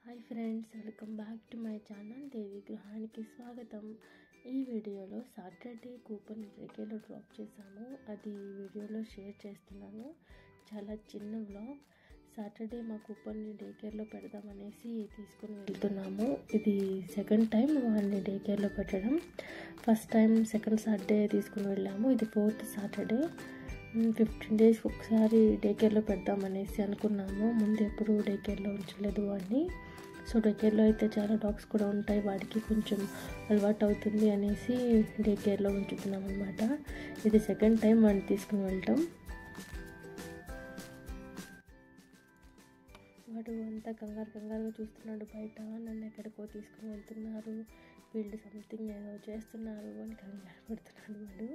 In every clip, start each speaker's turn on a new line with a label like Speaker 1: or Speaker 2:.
Speaker 1: hi friends welcome back to my channel Devi గృహానికి స్వాగతం ఈ వీడియోలో సాటర్డే కూపన్ రేకేలో డ్రాప్ చేశాము అది ఈ వీడియోలో షేర్ చేస్తున్నాను చాలా చిన్న వ్లాగ్ సాటర్డే మా కూపన్ని డే కేర్లో పెడదామనేసి తీసుకుని వెళ్తున్నాము ఇది సెకండ్ టైం వాళ్ళని డే కేర్లో పెట్టడం ఫస్ట్ టైం సెకండ్ సాటర్డే తీసుకుని వెళ్ళాము ఇది ఫోర్త్ సాటర్డే ఫిఫ్టీన్ డేస్కి ఒకసారి డే కేర్లో పెడదామనేసి అనుకున్నాము ముందు ఎప్పుడు డే కేర్లో ఉంచలేదు వాడిని సో డే కేర్లో అయితే చాలా డాగ్స్ కూడా ఉంటాయి వాడికి కొంచెం అలవాటు అవుతుంది అనేసి డే కేర్లో ఉంచుతున్నాం అనమాట ఇది సెకండ్ టైం వాడిని తీసుకుని వెళ్ళటం వాడు అంతా కంగారు కంగారుగా చూస్తున్నాడు బయట నన్ను ఎక్కడికో తీసుకుని వెళ్తున్నారు వీళ్ళు సంథింగ్ ఏదో చేస్తున్నారు అని కంగారు పడుతున్నాడు వాడు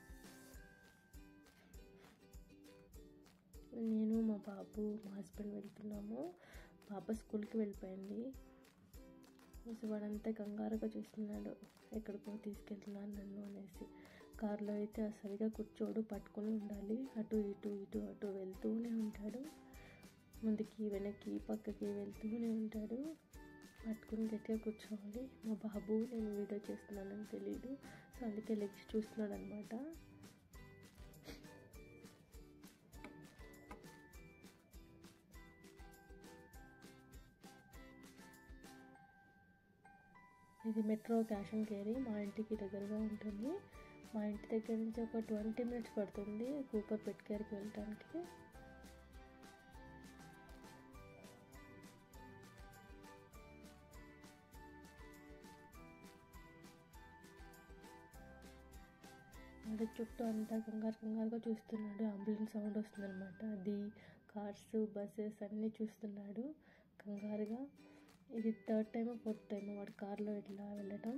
Speaker 1: నేను మా బాబు మా హస్బెండ్ వెళ్తున్నాము పాప స్కూల్కి వెళ్ళిపోయింది సో వాడంతా కంగారుగా చూస్తున్నాడు ఎక్కడికో తీసుకెళ్తున్నాను నన్ను అనేసి కారులో అయితే అసలుగా కూర్చోడు పట్టుకొని ఉండాలి అటు ఇటు ఇటు అటు వెళ్తూనే ఉంటాడు ముందుకి వెనక్కి పక్కకి వెళ్తూనే ఉంటాడు పట్టుకుని గట్టిగా కూర్చోవాలి మా బాబు నేను వీడియో చేస్తున్నానని తెలియదు సో అందుకే లెగ్స్ చూస్తున్నాడు అనమాట ఇది మెట్రో క్యాష్ అండ్ క్యారీ మా ఇంటికి దగ్గరగా ఉంటుంది మా ఇంటి దగ్గర నుంచి ఒక ట్వంటీ మినిట్స్ పడుతుంది కూపర్ పెట్ కేర్కి వెళ్ళటానికి వాడి చుట్టూ అంతా కంగారు కంగారుగా చూస్తున్నాడు అంబులెన్స్ సౌండ్ వస్తుందన్నమాట అది కార్స్ బస్సెస్ అన్నీ చూస్తున్నాడు కంగారుగా ఇది థర్డ్ టైమ్ ఫోర్త్ టైమ్ వాడు కార్లో ఇట్లా వెళ్ళటం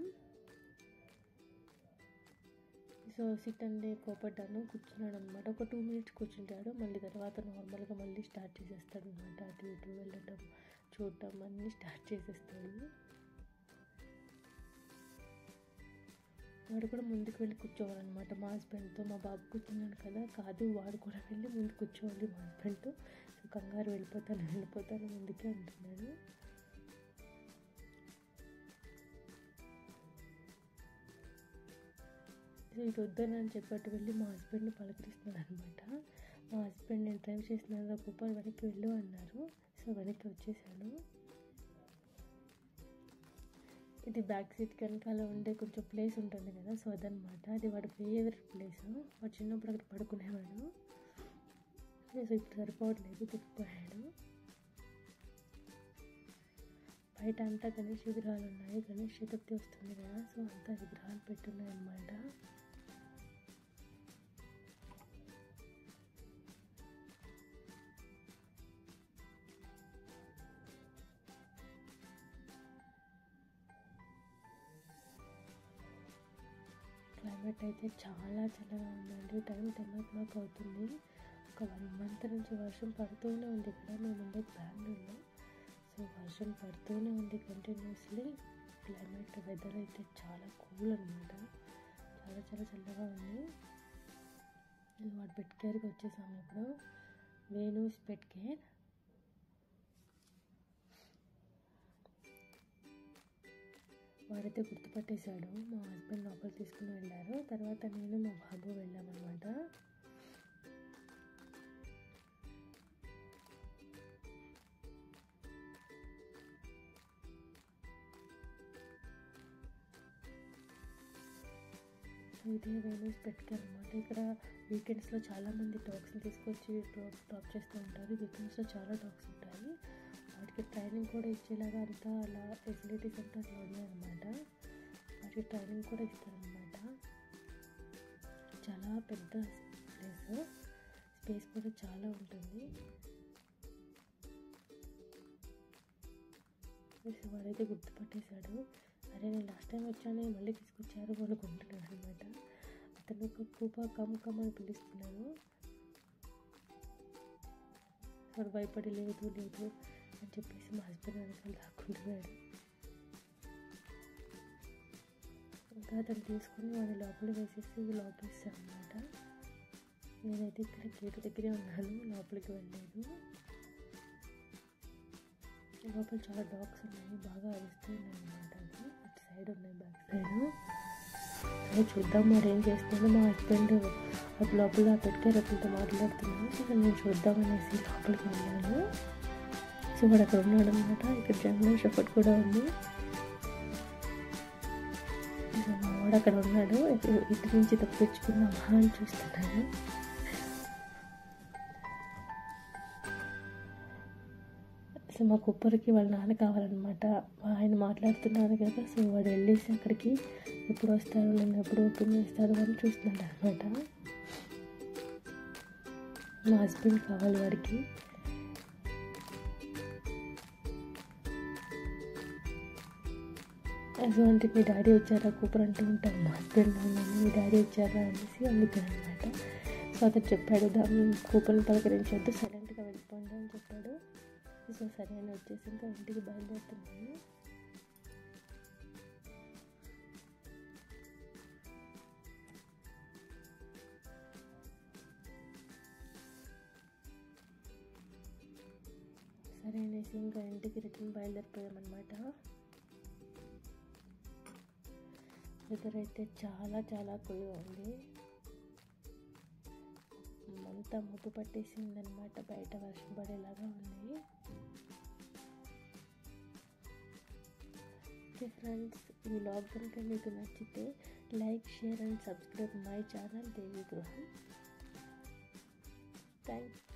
Speaker 1: సో సిట్ అండి కోపడ్డాను కూర్చున్నాడు అనమాట ఒక టూ మినిట్స్ కూర్చుంటాడు మళ్ళీ తర్వాత నార్మల్గా మళ్ళీ స్టార్ట్ చేసేస్తాడు అనమాట అటు ఇటు వెళ్ళటం చూడటం అన్నీ స్టార్ట్ చేసేస్తాడు వాడు కూడా ముందుకు వెళ్ళి కూర్చోవాలన్నమాట మా హస్బెండ్తో మా బాబు కూర్చున్నాడు కదా కాదు వాడు కూడా వెళ్ళి ముందు కూర్చోవాలి మా హస్బెండ్తో సో కంగారు వెళ్ళిపోతాను వెళ్ళిపోతాను ముందుకే అంటున్నాడు సో ఇది వద్దనని చెప్పట్టు వెళ్ళి మా హస్బెండ్ని పలకరిస్తున్నాడు అనమాట మా హస్బెండ్ నేను డ్రైవ్ చేసిన కూపర్ వెనక్కి వెళ్ళు అన్నారు సో వెనక్కి వచ్చేసాను ఇది బ్యాక్ సీట్ వెనకాల ఉండే కొంచెం ప్లేస్ ఉంటుంది కదా సో అదనమాట అది వాడి ఫేవరెట్ ప్లేస్ వాడు చిన్నప్పుడు అక్కడ పడుకునేవాడు సో ఇప్పుడు సరిపోవట్లేదు తిప్పిపోయాడు బయట అంతా గణేష్ విగ్రహాలు ఉన్నాయి గణేష్ చతుర్థి వస్తుంది కదా సో అంతా విగ్రహాలు పెట్టున్నాయి అన్నమాట క్లైమేట్ అయితే చాలా చల్లగా ఉందండి టైం టెన్ ఓ క్లాక్ అవుతుంది ఒక వన్ మంత్ నుంచి వర్షం పడుతూనే ఉంది ఇక్కడ మేము ఉండేది బెంగళూరులో సో వర్షం పడుతూనే ఉంది కంటిన్యూస్లీ క్లైమేట్ వెదర్ అయితే చాలా కూల్ అనమాట చాలా చాలా చల్లగా ఉంది నేను వాడు పెట్ కేర్కి వచ్చేసాము ఇప్పుడు వేణూస్ పెట్ కేర్ వాడైతే గుర్తుపట్టేశాడు మా హస్బెండ్ లోపల తీసుకుని వెళ్ళారు తర్వాత నేను మా బాబు వెళ్ళామన్నమాట ఇదే వేణూస్ పెట్టుకోనమాట ఇక్కడ వీకెండ్స్లో చాలామంది డాగ్స్ని తీసుకొచ్చి డ్రాప్ డ్రాప్ చేస్తూ ఉంటారు వీకెండ్స్లో చాలా డాగ్స్ ఉంటాయి వాటికి ట్రైనింగ్ కూడా ఇచ్చేలాగా అంతా అలా ఫెసిలిటీస్ అంతా అట్లా ఉన్నాయన్నమాట వాటికి ట్రైనింగ్ కూడా ఇస్తారనమాట చాలా పెద్ద ప్లేస్ స్పేస్ కూడా చాలా ఉంటుంది వాడైతే గుర్తుపట్టేశాడు అరే నేను లాస్ట్ టైం వచ్చాను మళ్ళీ తీసుకొచ్చారు అనుకుంటున్నాడు అనమాట అతను కూప కమ్ కమ్ అని పిలుస్తున్నాను వాడు భయపడి లేదు లేదు అని చెప్పేసి మా హస్బెండ్ వెనకాల దాక్కుంటున్నాడు ఇంకా అతను తీసుకుని వాడిని లోపల వేసేసి లాక్ వేస్తాను అనమాట నేనైతే ఇక్కడ గేట్ దగ్గరే ఉన్నాను లోపలికి వెళ్ళలేదు లోపల చాలా డాగ్స్ ఉన్నాయి బాగా అరుస్తూ ఉన్నాయి అనమాట అది ఇటు సైడ్ ఉన్నాయి బ్యాక్ సైడ్ అదే చూద్దాం మరి ఏం చేస్తాను మా హస్బెండ్ అది లోపల పెట్టే రకంతో మాట్లాడుతున్నాను సో నేను చూద్దాం అనేసి లోపలికి వెళ్ళాను సో వాడు అక్కడ ఉన్నాడు అనమాట ఇక్కడ జంగల్ షెఫర్డ్ కూడా ఉంది సో మా వాడు అక్కడ ఉన్నాడు ఇటు ఇటు నుంచి తప్పించుకుందామా అని చూస్తున్నాడు సో మా కుప్పరికి వాళ్ళ నాన్న కావాలన్నమాట ఆయన మాట్లాడుతున్నారు కదా సో వాడు వెళ్ళేసి అక్కడికి ఎప్పుడు వస్తారు నన్ను ఎప్పుడు ఓపెన్ చేస్తారు అని చూస్తున్నాడు అనమాట మా హస్బెండ్ కావాలి వాడికి సో అంటే మీ డాడీ వచ్చారా కూపర్ అంటూ ఉంటాను మా హస్బెండ్ నేను మీ డాడీ వచ్చారా అనేసి అందుకని అనమాట సో అతను చెప్పాడు దాన్ని కూపన్ పలకరించొద్దు సైలెంట్గా వెళ్ళిపోండి అని చెప్పాడు సో సరే అని వచ్చేసి ఇంకా ఇంటికి బయలుదేరుతున్నాను సరే అనేసి ఇంకా ఇంటికి రిటర్న్ బయలుదేరిపోయామన్నమాట వెదర్ అయితే చాలా చాలా కూల్గా ఉంది అంతా ముప్పు పట్టేసింది అనమాట బయట వర్షం పడేలాగా ఉంది ఓకే ఫ్రెండ్స్ ఈ లాగ్ కనుక మీకు నచ్చితే like share and subscribe my channel Devi Gruham thank